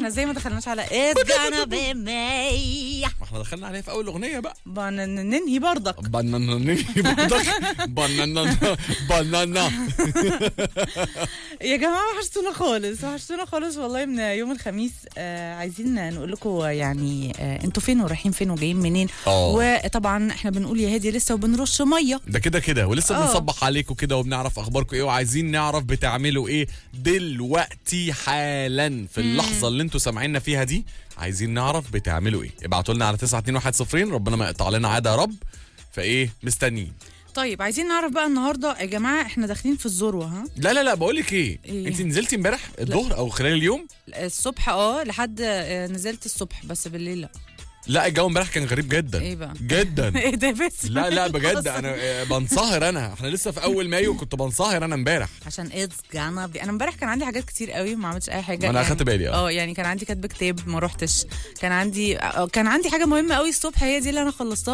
احنا ازاي ما دخلناش على It's gonna be me ما احنا دخلنا عليها في اول اغنيه بقى بقى ن- ننهي برضك بانانا بانانا بانانا يا جماعه وحشتونا خالص وحشتونا خالص والله من يوم الخميس آه عايزين نقول لكم يعني آه انتوا فين ورايحين فين وجايين منين اه وطبعا احنا بنقول يا هادي لسه وبنرش ميه ده كده كده ولسه اه. بنصبح عليكم كده وبنعرف اخباركم ايه وعايزين نعرف بتعملوا ايه دلوقتي حالا في اللحظه اللي انتوا سامعيننا فيها دي عايزين نعرف بتعملوا ايه ابعتوا لنا على 92110 ربنا ما يقطع لنا عاده يا رب فايه مستنيين طيب عايزين نعرف بقى النهارده يا جماعه احنا داخلين في الذروه ها لا لا لا بقول لك ايه, إيه؟ انت نزلتي امبارح الظهر او خلال اليوم الصبح اه لحد آه، نزلت الصبح بس بالليل لا لا الجو امبارح كان غريب جدا ايه بقى جدا ايه ده بس لا لا بجد انا آه، بنصهر انا احنا لسه في اول مايو كنت بنصهر انا امبارح عشان اتس جانا بي انا امبارح كان عندي حاجات كتير قوي ما عملتش اي حاجه ما أنا يعني- أخدت بالي، اه. اه يعني كان عندي كاتبه كتاب ما روحتش كان عندي آه، كان عندي حاجه مهمه قوي الصبح هي دي اللي انا خلصتها